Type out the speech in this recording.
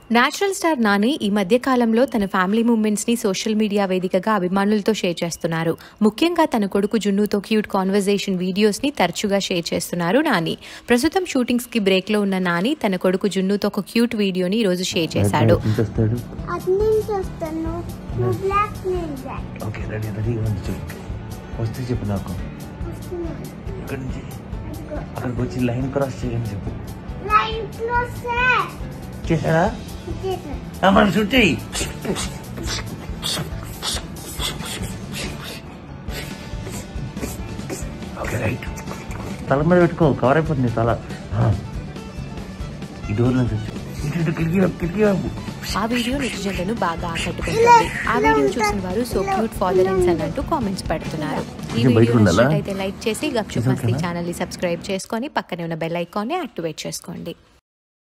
Natural star Nani ఈ మధ్య కాలంలో తన ఫ్యామిలీ మూమెంట్స్ ని సోషల్ మీడియా వేదికగా అభిమానులతో షేర్ చేస్తున్నారు ముఖ్యంగా తన కొడుకు జున్నుతో క్యూట్ కాన్వర్జేషన్ వీడియోస్ ని తరచుగా షేర్ చేస్తున్నారు నాని ప్రస్తుతం షూటింగ్స్ కి బ్రేక్ లో ఉన్న నాని తన కొడుకు జున్నుతో ఒక క్యూట్ వీడియోని ఈ రోజు షేర్ చేశాడు నుంచి వస్తాడు అటు నుంచి వస్తాను నువ్వు బ్లాక్ నేను బ్లాక్ ఓకే రెడీ రెడీగా ఉంది చెప్పు వస్తే చెప్పు నాకు వస్తున్నాను ఇక్కడి నుంచి అదిగో. అక్కడికి వచ్చి లైన్ క్రాస్ చేయని చెప్పు లైట్ లో సార్ చేశాడా ఇచ్చేసాను మన చుట్టి ఓకే రైట్ తల మీద పెట్టుకో కవర్ అయిపోతుంది తల ఆ. ఈ డోర్ నుంచి వచ్చి ఇటు ఇటు కిటికీ వైపు, కిటికీ వైపు. ఆ వీడియో నెటిజన్లను బాగా ఆకట్టుకుంటుంది ఆ వీడియో చూసిన వారు so cute father and son అంటూ కామెంట్స్ పెడుతున్నారు ఈ కొంచెం బయటకు వీడియో ఉండాలా? నచ్చినట్లయితే లైక్ చేసి గప్చుప్ చూసాం మస్తీ కదా? ఛానల్ ని సబ్స్క్రైబ్ చేసుకొని పక్కనే ఉన్న బెల్ ఐకాన్ ని యాక్టివేట్ చేసుకోండి